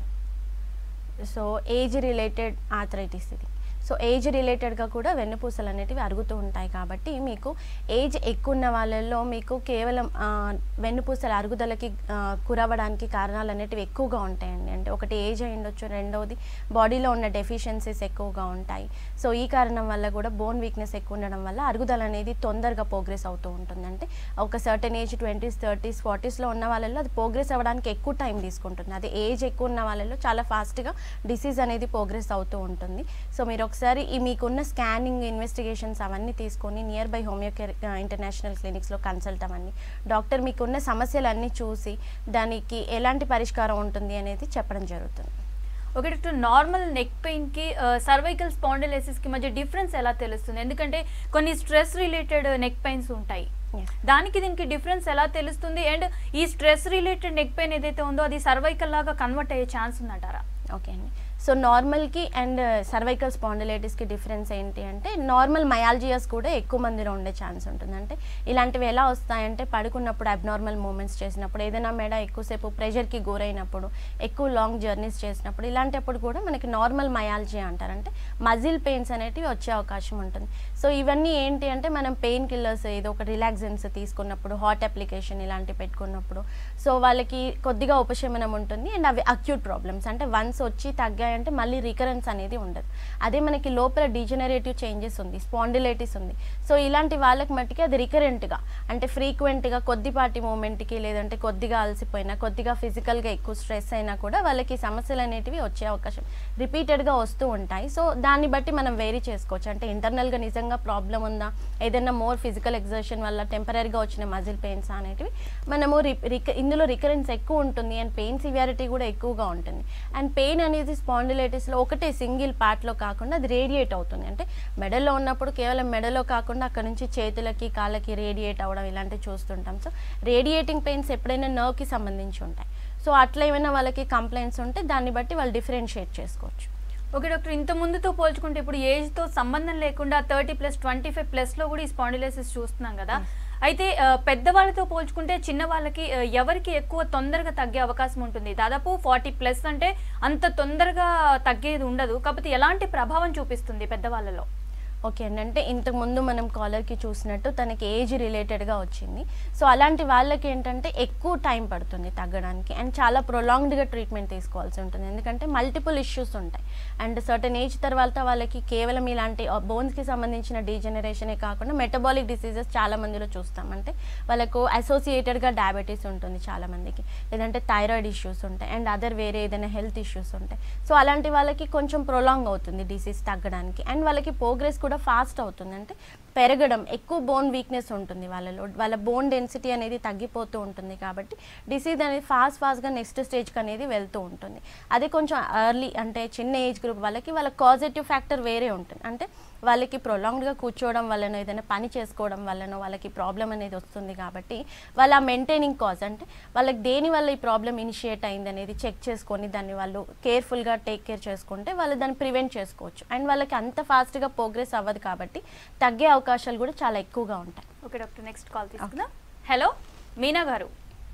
so age related arthritis ఇది సో ఏజ్ రిలేటెడ్గా కూడా వెన్నుపూసలు అనేటివి అరుగుతూ ఉంటాయి కాబట్టి మీకు ఏజ్ ఎక్కువ ఉన్న వాళ్ళల్లో మీకు కేవలం ఆ, వెన్నుపూసల అరుగుదలకి ఆ, గురవ్వడానికి కారణాలు అనేటివి ఎక్కువగా ఉంటాయండి అంటే ఒకటి ఏజ్ అయి ఉండొచ్చు రెండవది బాడీలో ఉన్న డెఫిషియన్సీస్ ఎక్కువగా ఉంటాయి సో ఈ కారణం వల్ల కూడా బోన్ వీక్నెస్ ఎక్కువ ఉండడం వల్ల అరుగుదల అనేది తొందరగా ప్రోగ్రెస్ అవుతూ ఉంటుంది అంటే ఒక సర్టన్ ఏజ్ ట్వంటీస్ థర్టీస్ ఫార్టీస్లో ఉన్న వాళ్ళల్లో అది ప్రోగ్రెస్ అవ్వడానికి ఎక్కువ టైం తీసుకుంటుంది అదే ఏజ్ ఎక్కువ ఉన్న వాళ్ళలో చాలా ఫాస్ట్గా డిసీజ్ అనేది ప్రోగ్రెస్ అవుతూ ఉంటుంది సో మీరు ఒకసారి ఈ మీకున్న స్కానింగ్ ఇన్వెస్టిగేషన్స్ అవన్నీ తీసుకొని నియర్ బై హోమియోకేర్ ఇంటర్నేషనల్ క్లినిక్స్లో కన్సల్ట్ అవ్వండి డాక్టర్ మీకున్న సమస్యలన్నీ చూసి దానికి ఎలాంటి పరిష్కారం ఉంటుంది అనేది చెప్పడం జరుగుతుంది okay doctor normal neck pain కి సర్వైకల్ స్పాండిలైసిస్ కి మధ్య డిఫరెన్స్ ఎలా తెలుస్తుంది ఎందుకంటే కొన్ని స్ట్రెస్ రిలేటెడ్ నెక్ పెయిన్స్ ఉంటాయి Yes. దానికి దీనికి డిఫరెన్స్ ఎలా తెలుస్తుంది అండ్ ఈ స్ట్రెస్ రిలేటెడ్ నెక్ పెయిన్ ఏదైతే ఉందో అది సర్వైకల్ లాగా కన్వర్ట్ అయ్యే ఛాన్స్ ఉందంటారా ఓకే అండి సో నార్మల్కి అండ్ సర్వైకల్ స్పాండిలైటిస్కి డిఫరెన్స్ ఏంటి అంటే నార్మల్ మయాలజియాస్ కూడా ఎక్కువ మందిలో ఉండే ఛాన్స్ ఉంటుంది అంటే ఇలాంటివి ఎలా వస్తాయంటే పడుకున్నప్పుడు అబ్నార్మల్ మూమెంట్స్ చేసినప్పుడు ఏదైనా మెడ ఎక్కువసేపు ప్రెషర్కి గురైనప్పుడు ఎక్కువ లాంగ్ జర్నీస్ చేసినప్పుడు ఇలాంటప్పుడు కూడా మనకి నార్మల్ మయాలజియా అంటారు అంటే మజిల్ పెయిన్స్ అనేటివి వచ్చే అవకాశం ఉంటుంది సో ఇవన్నీ ఏంటి అంటే మనం పెయిన్ కిల్లర్స్ ఏదో ఒక రిలాక్సెన్స్ తీసుకున్నప్పుడు హాట్ అప్లికేషన్ ఇలాంటివి పెట్టుకున్నప్పుడు సో వాళ్ళకి కొద్దిగా ఉపశమనం ఉంటుంది అండ్ అవి అక్యూట్ ప్రాబ్లమ్స్ అంటే వన్స్ వచ్చి తగ్గాయంటే మళ్ళీ రికరెన్స్ అనేది ఉండదు అదే మనకి లోపల డిజనరేటివ్ చేంజెస్ ఉంది స్పాండిలైటిస్ ఉంది సో ఇలాంటి వాళ్ళకి మట్టుకి అది రికరెంట్గా అంటే ఫ్రీక్వెంట్గా కొద్దిపాటి మూమెంట్కి లేదంటే కొద్దిగా అలసిపోయినా కొద్దిగా ఫిజికల్గా ఎక్కువ స్ట్రెస్ అయినా కూడా వాళ్ళకి సమస్యలు అనేటివి వచ్చే అవకాశం రిపీటెడ్గా వస్తూ ఉంటాయి సో దాన్ని బట్టి మనం వేరీ చేసుకోవచ్చు అంటే ఇంటర్నల్గా నిజంగా ప్రాబ్లం ఉందా ఏదైనా మోర్ ఫిజికల్ ఎగ్జర్షన్ వల్ల టెంపరీగా వచ్చిన మజిల్ పెయిన్స్ అనేటివి మనము రి- రిక ఇందులో రికరెన్స్ ఎక్కువ ఉంటుంది అండ్ పెయిన్ సివియారిటీ కూడా ఎక్కువగా ఉంటుంది అండ్ పెయిన్ అనేది స్పాండిలైటిస్లో ఒకటే సింగిల్ పార్ట్లో కాకుండా అది రేడియేట్ అవుతుంది అంటే మెడలో ఉన్నప్పుడు కేవలం మెడలో కాకుండా అక్కడ నుంచి చేతులకి కాళ్ళకి రేడియేట్ అవ్వడం ఇలాంటివి చూస్తుంటాం సో రేడియేటింగ్ పెయిన్స్ ఎప్పుడైనా నర్వ్కి సంబంధించి ఉంటాయి సో అట్లా ఏమైనా వాళ్ళకి కంప్లైంట్స్ ఉంటే దాన్ని బట్టి వాళ్ళు డిఫరెన్షియేట్ చేసుకోవచ్చు ఓకే డాక్టర్ ఇంత ముందుతో పోల్చుకుంటే ఇప్పుడు ఏజ్ తో సంబంధం లేకుండా thirty plus twenty five plus లో కూడా ఈ స్పాండిలైసిస్ చూస్తున్నాం కదా అయితే ఆ, పెద్దవాళ్ళతో పోల్చుకుంటే చిన్న వాళ్ళకి ఆ, ఎవరికి ఎక్కువ తొందరగా తగ్గే అవకాశం ఉంటుంది దాదాపు ఫార్టీ ప్లస్ అంటే అంత తొందరగా తగ్గేది ఉండదు కాకపోతే ఎలాంటి ప్రభావం చూపిస్తుంది పెద్దవాళ్ళలో ఓకే అండి అంటే ఇంతకు ముందు మనం కాలర్కి చూసినట్టు తనకి ఏజ్ రిలేటెడ్గా వచ్చింది సో అలాంటి వాళ్ళకి ఏంటంటే ఎక్కువ టైం పడుతుంది తగ్గడానికి అండ్ చాలా ప్రొలాంగ్డ్గా ట్రీట్మెంట్ తీసుకోవాల్సి ఉంటుంది ఎందుకంటే మల్టిపుల్ ఇష్యూస్ ఉంటాయి అండ్ సర్టన్ ఏజ్ తర్వాత వాళ్ళకి కేవలం ఇలాంటి బోన్స్కి సంబంధించిన డీజనరేషనే కాకుండా మెటబాలిక్ డిసీజెస్ చాలా మందిలో చూస్తాం అంటే వాళ్ళకు అసోసియేటెడ్గా డయాబెటీస్ ఉంటుంది చాలా మందికి లేదంటే థైరాయిడ్ ఇష్యూస్ ఉంటాయి అండ్ అదర్ వేరే ఏదైనా హెల్త్ ఇష్యూస్ ఉంటాయి సో అలాంటి వాళ్ళకి కొంచెం ప్రొలాంగ్ అవుతుంది డిసీజ్ తగ్గడానికి అండ్ వాళ్ళకి ప్రోగ్రెస్ కూడా ఫాస్ట్ అవుతుంది అంటే పెరగడం ఎక్కువ బోన్ వీక్నెస్ ఉంటుంది వాళ్ళలో వాళ్ళ బోన్ డెన్సిటీ అనేది తగ్గిపోతూ ఉంటుంది కాబట్టి డిసీజ్ అనేది ఫాస్ట్ ఫాస్ట్గా నెక్స్ట్ స్టేజ్కి అనేది వెళ్తూ ఉంటుంది అదే కొంచెం ఎర్లీ అంటే చిన్న ఏజ్ గ్రూప్ వాళ్ళకి వాళ్ళ కాజిటివ్ ఫ్యాక్టర్ వేరే ఉంటుంది అంటే వాళ్ళకి ప్రొలాంగ్డ్గా కూర్చోవడం వల్లనో ఏదైనా పని చేసుకోవడం వల్లనో వాళ్ళకి ప్రాబ్లం అనేది వస్తుంది కాబట్టి వాళ్ళ మెయింటైనింగ్ కాజ్ అంటే వాళ్ళకి దేని వల్ల ఈ ప్రాబ్లం ఇనిషియేట్ అయింది అనేది చెక్ చేసుకొని దాన్ని వాళ్ళు కేర్ఫుల్గా టేక్ కేర్ చేసుకుంటే వాళ్ళు దాన్ని ప్రివెంట్ చేసుకోవచ్చు అండ్ వాళ్ళకి అంత ఫాస్ట్గా ప్రోగ్రెస్ అవ్వదు కాబట్టి తగ్గే అవకాశాలు కూడా చాలా ఎక్కువగా ఉంటాయి ఓకే డాక్టర్ నెక్స్ట్ కాల్ తీసుకుందాం హలో మీనా గారు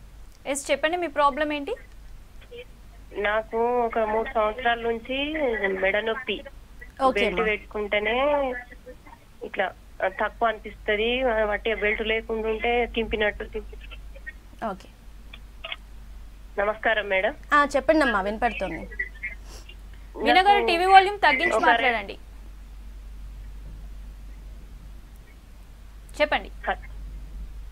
ఎస్ చెప్పండి మీ ప్రాబ్లం ఏంటి నాకు ఒక మూడు సంవత్సరాల నుంచి మెడ నొప్పి ఓకే బెల్ట్ అమ్మా. పెట్టుకుంటేనే ఇట్లా ఆ, తక్కువ అనిపిస్తది ఆ, వట్టి బెల్ట్ లేకుండా ఉంటే తింపినట్టు తింపి ఓకే నమస్కారం మేడం ఆ, చెప్పండి అమ్మా వినపడుతుంది మీనా గారు నాకు టీవీ వాల్యూమ్ తగ్గించి ఒక మాట్లాడండి చెప్పండి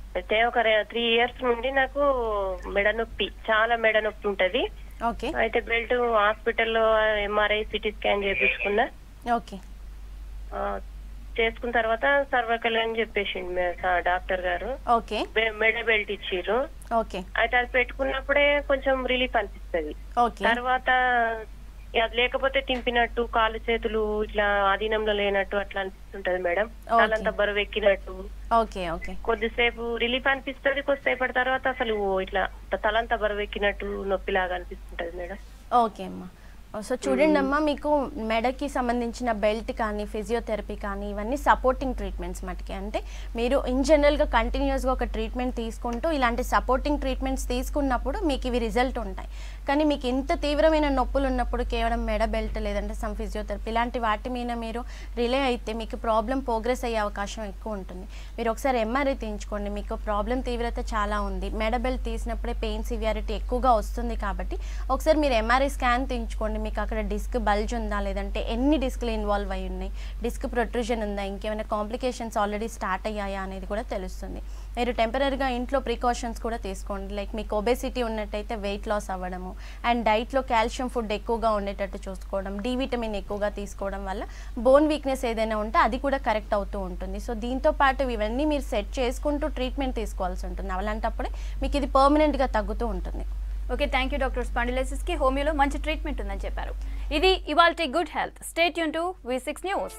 అయితే ఒక త్రీ ఇయర్స్ నుండి నాకు మెడ నొప్పి చాలా మెడ నొప్పి ఉంటది ఓకే అయితే బెల్ట్ హాస్పిటల్లో ఎంఆర్ఐ సిటీ స్కాన్ చేపించుకున్నా ఓకే ఆ, చేసుకున్న తర్వాత సర్వకల్ అని చెప్పేసిండు మే- సా- డాక్టర్ గారు ఓకే బె- మెడ బెల్ట్ ఇచ్చిర్రు ఓకే అయితే అది పెట్టుకున్నప్పుడే కొంచెం రిలీఫ్ అనిపిస్తది ఓకే తర్వాత ఇక అది లేకపోతే తింపినట్టు కాళ్ళు చేతులు ఇట్లా ఆధీనంలో లేనట్టు అట్లా అనిపిస్తుంటది మేడం Okay. తలంతా బరువు ఎక్కినట్టు ఓకే ఓకే కొద్దిసేపు రిలీఫ్ అనిపిస్తుంది కొద్దిసేపటి తర్వాత అసలు ఇట్లా తలంతా బరువు ఎక్కినట్టు నొప్పిలాగా అనిపిస్తుంటది మేడం ఓకే అమ్మా సో చూడండి అమ్మా మీకు మెడకి సంబంధించిన బెల్ట్ కానీ ఫిజియోథెరపీ కానీ ఇవన్నీ సపోర్టింగ్ ట్రీట్మెంట్స్ మటుకే అంటే మీరు ఇన్ జనరల్గా కంటిన్యూస్గా ఒక ట్రీట్మెంట్ తీసుకుంటూ ఇలాంటి సపోర్టింగ్ ట్రీట్మెంట్స్ తీసుకున్నప్పుడు మీకు ఇవి రిజల్ట్ ఉంటాయి కానీ మీకు ఇంత తీవ్రమైన నొప్పులు ఉన్నప్పుడు కేవలం మెడ బెల్ట్ లేదంటే సమ్ ఫిజియోథెరపీ ఇలాంటి వాటి మీద మీరు రిలే అయితే మీకు ప్రాబ్లం ప్రోగ్రెస్ అయ్యే అవకాశం ఎక్కువ ఉంటుంది మీరు ఒకసారి ఎంఆర్ఐ తీయించుకోండి మీకు ప్రాబ్లం తీవ్రత చాలా ఉంది మెడ బెల్ట్ తీసినప్పుడే పెయిన్ సివియారిటీ ఎక్కువగా వస్తుంది కాబట్టి ఒకసారి మీరు ఎంఆర్ఐ స్కాన్ తీయించుకోండి మీకు అక్కడ డిస్క్ బల్జ్ ఉందా లేదంటే ఎన్ని డిస్క్లు ఇన్వాల్వ్ అయి ఉన్నాయి డిస్క్ ప్రొట్రూజన్ ఉందా ఇంకేమైనా కాంప్లికేషన్స్ ఆల్రెడీ స్టార్ట్ అయ్యాయా అనేది కూడా తెలుస్తుంది మీరు టెంపరీగా ఇంట్లో ప్రికాషన్స్ కూడా తీసుకోండి లైక్ మీకు ఒబేసిటీ ఉన్నట్టయితే వెయిట్ లాస్ అవ్వడము అండ్ డైట్లో కాల్షియం ఫుడ్ ఎక్కువగా ఉండేటట్టు చూసుకోవడం డి విటమిన్ ఎక్కువగా తీసుకోవడం వల్ల బోన్ వీక్నెస్ ఏదైనా ఉంటే అది కూడా కరెక్ట్ అవుతూ ఉంటుంది సో దీంతో పాటు ఇవన్నీ మీరు సెట్ చేసుకుంటూ ట్రీట్మెంట్ తీసుకోవాల్సి ఉంటుంది అలాంటప్పుడే మీకు ఇది పర్మనెంట్గా తగ్గుతూ ఉంటుంది okay thank you doctor spondylosis కి హోమియోలో మంచి ట్రీట్మెంట్ ఉందని చెప్పారు ఇది ఇవాల్టి గుడ్ హెల్త్ స్టేట్ యూన్ టు వి సిక్స్ న్యూస్